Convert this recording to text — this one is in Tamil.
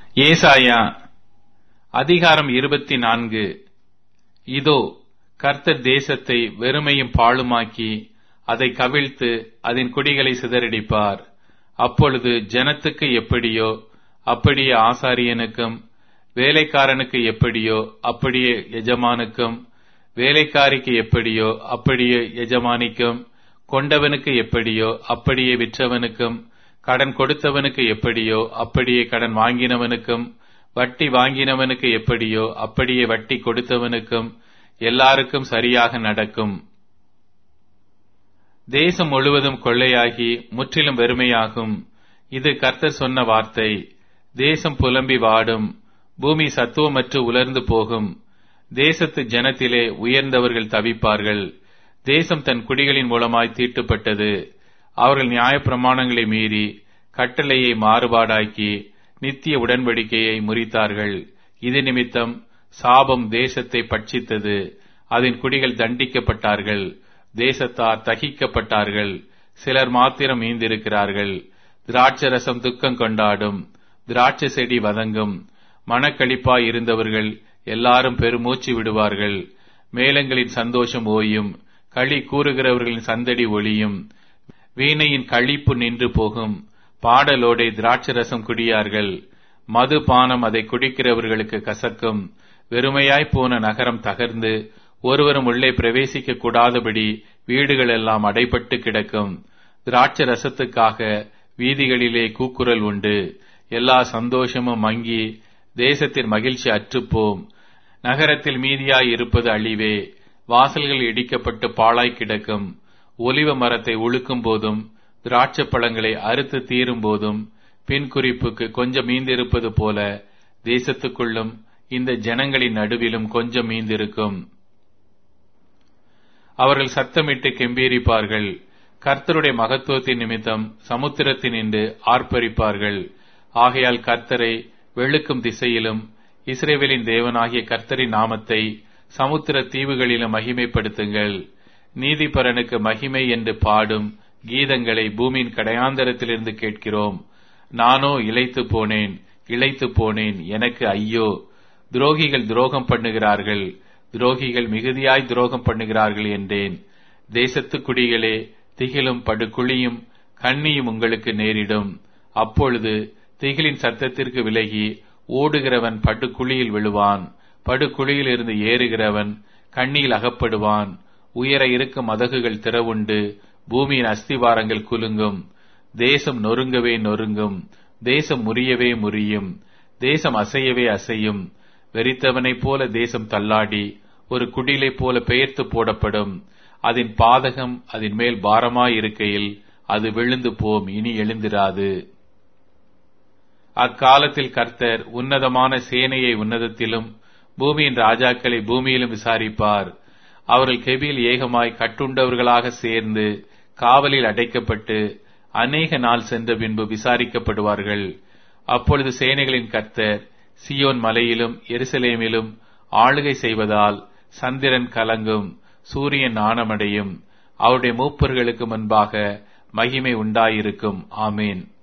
ஏசாயா அதிகாரம் இருபத்தி நான்கு இதோ கர்த்தர் தேசத்தை வெறுமையும் பாழுமாக்கி அதை கவிழ்த்து அதன் குடிகளை சிதறடிப்பார் அப்பொழுது ஜனத்துக்கு எப்படியோ அப்படியே ஆசாரியனுக்கும் வேலைக்காரனுக்கு எப்படியோ அப்படியே எஜமானுக்கும் வேலைக்காரிக்கு எப்படியோ அப்படியே எஜமானிக்கும் கொண்டவனுக்கு எப்படியோ அப்படியே விற்றவனுக்கும் கடன் கொடுத்தவனுக்கு எப்படியோ அப்படியே கடன் வாங்கினவனுக்கும் வட்டி வாங்கினவனுக்கு எப்படியோ அப்படியே வட்டி கொடுத்தவனுக்கும் எல்லாருக்கும் சரியாக நடக்கும் தேசம் முழுவதும் கொள்ளையாகி முற்றிலும் வெறுமையாகும் இது கர்த்தர் சொன்ன வார்த்தை தேசம் புலம்பி வாடும் பூமி சத்துவமற்று உலர்ந்து போகும் தேசத்து ஜனத்திலே உயர்ந்தவர்கள் தவிப்பார்கள் தேசம் தன் குடிகளின் மூலமாய் தீட்டுப்பட்டது அவர்கள் நியாயப்பிரமாணங்களை மீறி கட்டளையை மாறுபாடாக்கி நித்திய உடன்படிக்கையை முறித்தார்கள் இது நிமித்தம் சாபம் தேசத்தை பட்சித்தது அதன் குடிகள் தண்டிக்கப்பட்டார்கள் தேசத்தார் தகிக்கப்பட்டார்கள் சிலர் மாத்திரம் மீந்திருக்கிறார்கள் திராட்சரசம் துக்கம் கொண்டாடும் திராட்சை செடி வதங்கும் மனக்களிப்பாய் இருந்தவர்கள் எல்லாரும் பெருமூச்சு விடுவார்கள் மேளங்களின் சந்தோஷம் ஓயும் களி கூறுகிறவர்களின் சந்தடி ஒளியும் வீணையின் கழிப்பு நின்று போகும் பாடலோடை திராட்சரசம் குடியார்கள் மது பானம் அதை குடிக்கிறவர்களுக்கு கசக்கும் வெறுமையாய் போன நகரம் தகர்ந்து ஒருவரும் உள்ளே பிரவேசிக்க கூடாதபடி வீடுகள் எல்லாம் அடைபட்டு கிடக்கும் திராட்சை ரசத்துக்காக வீதிகளிலே கூக்குரல் உண்டு எல்லா சந்தோஷமும் மங்கி தேசத்தின் மகிழ்ச்சி அற்றுப்போம் நகரத்தில் மீதியாய் இருப்பது அழிவே வாசல்கள் இடிக்கப்பட்டு பாழாய் கிடக்கும் ஒலிவ மரத்தை உழுக்கும் போதும் திராட்சை பழங்களை அறுத்து தீரும் போதும் பின் குறிப்புக்கு கொஞ்சம் மீந்திருப்பது போல தேசத்துக்குள்ளும் இந்த ஜனங்களின் நடுவிலும் கொஞ்சம் மீந்திருக்கும் அவர்கள் சத்தமிட்டு கெம்பீரிப்பார்கள் கர்த்தருடைய மகத்துவத்தின் நிமித்தம் சமுத்திரத்தின் நின்று ஆர்ப்பரிப்பார்கள் ஆகையால் கர்த்தரை வெளுக்கும் திசையிலும் இஸ்ரேவேலின் தேவனாகிய கர்த்தரின் நாமத்தை சமுத்திர தீவுகளிலும் மகிமைப்படுத்துங்கள் நீதிபரனுக்கு மகிமை என்று பாடும் கீதங்களை பூமியின் கடையாந்தரத்திலிருந்து கேட்கிறோம் நானோ இழைத்து போனேன் இழைத்து போனேன் எனக்கு ஐயோ துரோகிகள் துரோகம் பண்ணுகிறார்கள் துரோகிகள் மிகுதியாய் துரோகம் பண்ணுகிறார்கள் என்றேன் தேசத்து குடிகளே திகிலும் படுகுழியும் கண்ணியும் உங்களுக்கு நேரிடும் அப்பொழுது திகிலின் சத்தத்திற்கு விலகி ஓடுகிறவன் படுகுழியில் விழுவான் படுகுழியில் இருந்து ஏறுகிறவன் கண்ணியில் அகப்படுவான் உயர இருக்கும் மதகுகள் திறவுண்டு பூமியின் அஸ்திவாரங்கள் குலுங்கும் தேசம் நொறுங்கவே நொறுங்கும் தேசம் முறியவே முறியும் தேசம் அசையவே அசையும் வெறித்தவனைப் போல தேசம் தள்ளாடி ஒரு குடிலை போல பெயர்த்து போடப்படும் அதன் பாதகம் அதன் மேல் பாரமாயிருக்கையில் அது விழுந்து போம் இனி எழுந்திராது அக்காலத்தில் கர்த்தர் உன்னதமான சேனையை உன்னதத்திலும் பூமியின் ராஜாக்களை பூமியிலும் விசாரிப்பார் அவர்கள் கெபியில் ஏகமாய் கட்டுண்டவர்களாக சேர்ந்து காவலில் அடைக்கப்பட்டு அநேக நாள் சென்ற பின்பு விசாரிக்கப்படுவார்கள் அப்பொழுது சேனைகளின் கர்த்தர் சியோன் மலையிலும் எருசலேமிலும் ஆளுகை செய்வதால் சந்திரன் கலங்கும் சூரியன் நாணமடையும் அவருடைய மூப்பர்களுக்கு முன்பாக மகிமை உண்டாயிருக்கும் ஆமேன்